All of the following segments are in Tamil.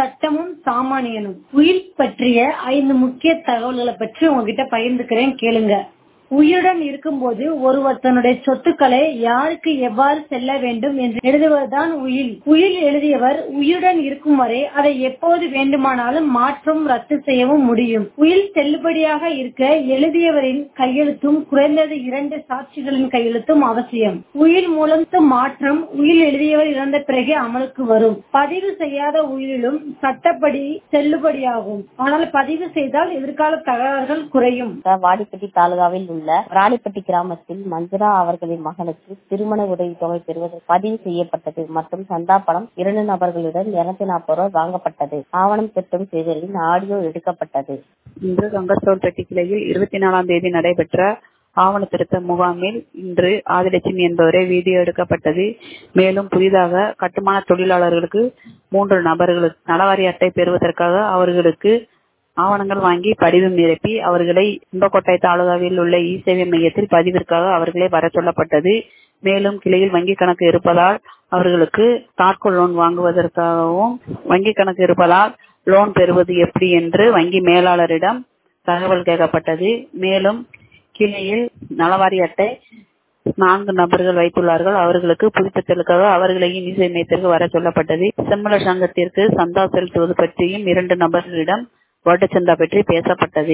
சட்டமும் சாமானியனும் உயில் பற்றிய ஐந்து முக்கிய தகவல்களை பற்றி உங்ககிட்ட பகிர்ந்துக்கிறேன் கேளுங்க உயிருடன் இருக்கும்போது ஒருவர் தன்னுடைய சொத்துக்களை யாருக்கு எவ்வாறு செல்ல வேண்டும் என்று எழுதுவதுதான் உயில் உயில் எழுதியவர் உயிருடன் இருக்கும் வரை அதை எப்போது வேண்டுமானாலும் மாற்றம் ரத்து செய்யவும் முடியும் உயில் செல்லுபடியாக இருக்க எழுதியவரின் கையெழுத்தும் குறைந்தது இரண்டு சாட்சிகளின் கையெழுத்தும் அவசியம் உயில் மூலம் மாற்றம் உயில் எழுதியவர் இறந்த பிறகே அமலுக்கு வரும் பதிவு செய்யாத உயிரிலும் சட்டப்படி செல்லுபடியாகும் ஆனால் பதிவு செய்தால் எதிர்கால தகராறுகள் குறையும் வாடிப்பட்டி தாலுகாவில் உள்ள ராணிப்பட்டி கிராமத்தில் மஞ்சுளா அவர்களின் மகனுக்கு திருமண உதவித்தொகை பெறுவதற்கு பதிவு செய்யப்பட்டது மற்றும் சந்தா பணம் இரண்டு நபர்களுடன் இருநூத்தி நாற்பது ரூபாய் வாங்கப்பட்டது ஆவணம் திருத்தம் செய்தலின் ஆடியோ எடுக்கப்பட்டது இன்று கங்கசோல்பட்டி கிளையில் இருபத்தி நாலாம் தேதி நடைபெற்ற ஆவண திருத்த முகாமில் இன்று ஆதிலட்சுமி என்பவரை வீடியோ எடுக்கப்பட்டது மேலும் புதிதாக கட்டுமான தொழிலாளர்களுக்கு மூன்று நபர்களுக்கு நலவாரி அட்டை பெறுவதற்காக அவர்களுக்கு ஆவணங்கள் வாங்கி படிவம் நிரப்பி அவர்களை இன்பக்கோட்டை தாலுகாவில் உள்ள இ சேவை மையத்தில் பதிவிற்காக அவர்களே வர சொல்லப்பட்டது மேலும் கிளையில் வங்கி கணக்கு இருப்பதால் அவர்களுக்கு தாட்கோ லோன் வாங்குவதற்காகவும் வங்கி கணக்கு இருப்பதால் லோன் பெறுவது எப்படி என்று வங்கி மேலாளரிடம் தகவல் கேட்கப்பட்டது மேலும் கிளையில் நலவாரி அட்டை நான்கு நபர்கள் வைத்துள்ளார்கள் அவர்களுக்கு புதுப்பித்தலுக்காக அவர்களையும் இசை மையத்திற்கு வர சொல்லப்பட்டது செம்மல சங்கத்திற்கு சந்தா செலுத்துவது பற்றியும் இரண்டு நபர்களிடம் ஓட்டச்சந்தா பற்றி பேசப்பட்டது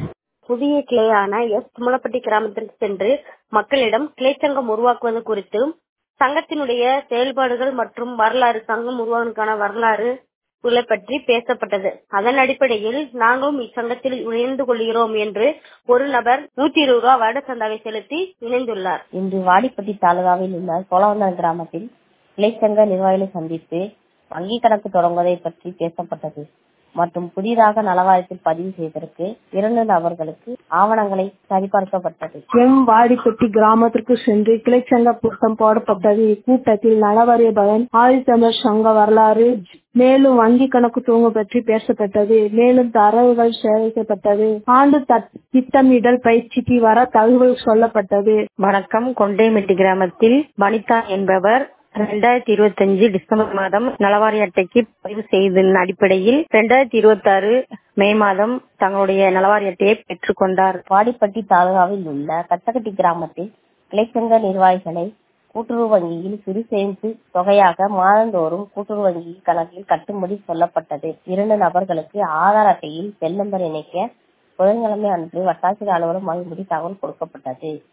புதிய கிளையான எஸ் துமலப்பட்டி கிராமத்திற்கு சென்று மக்களிடம் கிளை சங்கம் உருவாக்குவது குறித்து சங்கத்தினுடைய செயல்பாடுகள் மற்றும் வரலாறு சங்கம் உருவாக்குவதற்கான வரலாறு பற்றி பேசப்பட்டது அதன் அடிப்படையில் நாங்களும் இச்சங்கத்தில் இணைந்து கொள்கிறோம் என்று ஒரு நபர் நூத்தி இருபது ரூபாய் வருட சந்தாவை செலுத்தி இணைந்துள்ளார் இன்று வாடிப்பட்டி தாலுகாவில் உள்ள சோழவந்தன் கிராமத்தில் கிளைச்சங்க நிர்வாகிகளை சந்தித்து வங்கி கணக்கு தொடங்குவதை பற்றி பேசப்பட்டது மற்றும் புதிதாக நலவாரியத்தில் பதிவு செய்வதற்கு இரண்டு நபர்களுக்கு ஆவணங்களை சரிபார்க்கப்பட்டது எம் வாடிப்பட்டி கிராமத்திற்கு சென்று கிளைச்சங்க கூட்டம் போடப்பட்டது இக்கூட்டத்தில் நலவாரிய பவன் ஆதித்தமிழர் சங்க வரலாறு மேலும் வங்கி கணக்கு துவங்க பற்றி பேசப்பட்டது மேலும் தரவுகள் சேகரிக்கப்பட்டது ஆண்டு திட்டமிடல் பயிற்சிக்கு வர தகவல் சொல்லப்பட்டது வணக்கம் கொண்டைமெட்டி கிராமத்தில் வனிதா என்பவர் ரெண்டாயிரத்தி இருபத்தி அஞ்சு டிசம்பர் மாதம் நலவாரி அட்டைக்கு பதிவு செய்ததன் அடிப்படையில் ரெண்டாயிரத்தி இருபத்தி ஆறு மே மாதம் தங்களுடைய நலவாரி அட்டையை பெற்றுக்கொண்டார் வாடிப்பட்டி தாலுகாவில் உள்ள கத்தகட்டி கிராமத்தில் கிளைச்சங்க நிர்வாகிகளை கூட்டுறவு வங்கியில் சிறு சேமிப்பு தொகையாக மாதந்தோறும் கூட்டுறவு வங்கி கணக்கில் கட்டும்படி சொல்லப்பட்டது இரண்டு நபர்களுக்கு ஆதார் அட்டையில் செல் நம்பர் இணைக்க புதன்கிழமை அன்று வட்டாட்சியர் அலுவலகம் வாங்கும்படி தகவல் கொடுக்கப்பட்டது